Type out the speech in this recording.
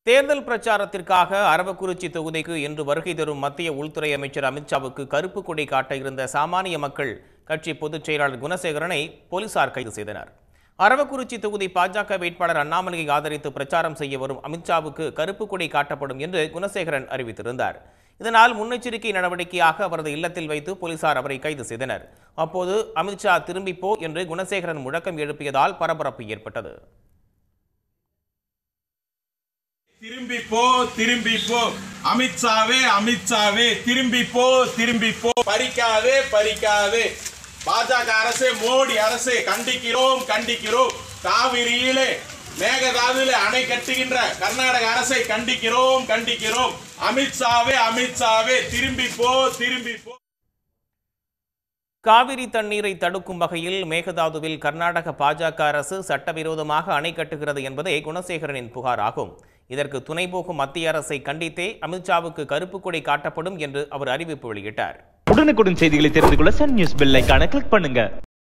தேர்தல் பிரச்சாரத்திற்காக அரவக்குறிச்சி தொகுதிக்கு இன்று வருகை தரும் மத்திய உள்துறை அமைச்சர் அமித்ஷாவுக்கு கருப்பு கொடி காட்ட இருந்த சாமானிய மக்கள் கட்சி பொதுச் செயலாளர் குணசேகரனை போலீசார் கைது செய்தனர் அரவக்குறிச்சி தொகுதி பாஜக வேட்பாளர் அண்ணாமலையை ஆதரித்து பிரச்சாரம் செய்ய வரும் அமித்ஷாவுக்கு கருப்பு கொடி காட்டப்படும் என்று குணசேகரன் அறிவித்திருந்தார் இதனால் முன்னெச்சரிக்கை நடவடிக்கையாக அவரது இல்லத்தில் வைத்து போலீசார் அவரை கைது செய்தனர் அப்போது அமித்ஷா திரும்பி போ என்று குணசேகரன் முழக்கம் எழுப்பியதால் பரபரப்பு ஏற்பட்டது திரும்பி போ திரும்பி போ அமித்ஷாவே அமித்ஷாவே திரும்பி போ திரும்பி போ பறிக்காதே பறிக்காதே பாஜக அரசே மோடி அரசே கண்டிக்கிறோம் கண்டிக்கிறோம் காவிரியிலே மேகதாதுல அணை கட்டுகின்ற கர்நாடக அரசை கண்டிக்கிறோம் கண்டிக்கிறோம் அமித்ஷாவே அமித்ஷாவே திரும்பி போ திரும்பி போ காவிரி தண்ணீரை தடுக்கும் வகையில் மேகதாதுவில் கர்நாடக பாஜக அரசு சட்டவிரோதமாக அணை கட்டுகிறது என்பதே குணசேகரனின் புகார் ஆகும் இதற்கு துணை போகும் மத்திய அரசை கண்டித்தே அமித்ஷாவுக்கு கருப்பு கொடி காட்டப்படும் என்று அவர் அறிவிப்பு வெளியிட்டார் உடனுக்குடன் செய்திகளை தெரிந்து கொள்ள சன் நியூஸ் பெல் ஐகானை கிளிக் பண்ணுங்க